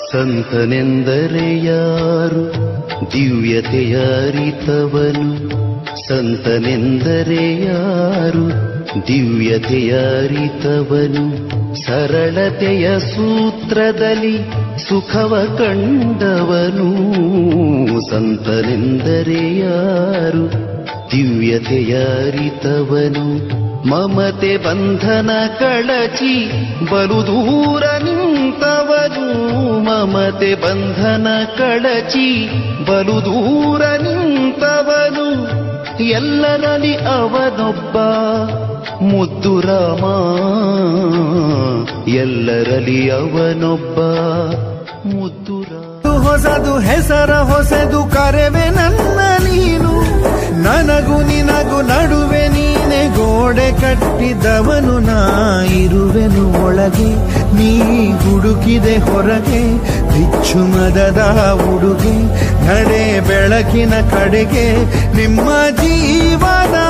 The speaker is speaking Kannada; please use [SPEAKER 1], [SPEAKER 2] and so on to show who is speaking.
[SPEAKER 1] ಸಂತನೆಂದರೆ ಯಾರು ದಿವ್ಯತೆಯ ಅರಿತವನು ಸಂತನೆಂದರೆ ಯಾರು ದಿವ್ಯತೆಯ ಅರಿತವನು ಸರಳತೆಯ ಸೂತ್ರದಲ್ಲಿ ಸುಖವ ಕಂಡವನು ಸಂತನೆಂದರೆ ಯಾರು ದಿವ್ಯತೆಯ ಅರಿತವನು ಮಮತೆ ಬಂಧನ ಕಳಚಿ ಬಲು ದೂರ ನಿಂತವನು ಮಮತೆ ಬಂಧನ ಕಳಚಿ ಬಲು ದೂರ ನಿಂತವನು ಎಲ್ಲರಲ್ಲಿ ಅವನೊಬ್ಬ ಮುದ್ದು ರಾಮ ಎಲ್ಲರಲ್ಲಿ ಅವನೊಬ್ಬ ಮುದ್ದು ರಾಮ
[SPEAKER 2] ಹೊಸದು ಹೆಸರ ಹೊಸದು ಕರೆವೆ ನನ್ನ ನೀನು ನನಗೂ ನಿನಗೂ ನಡುವೆ ನೀನೆ ಗೋಡೆ ಕಟ್ಟಿದವನು ನಾ ಇರುವೆನು ಒಳಗೆ ನೀ ಹುಡುಕಿದೆ ಹೊರಗೆ ಬಿಚ್ಚು ಮದದ ಉಡುಗೆ ನಡೆ ಬೆಳಕಿನ ಕಡೆಗೆ ನಿಮ್ಮ ಜೀವನ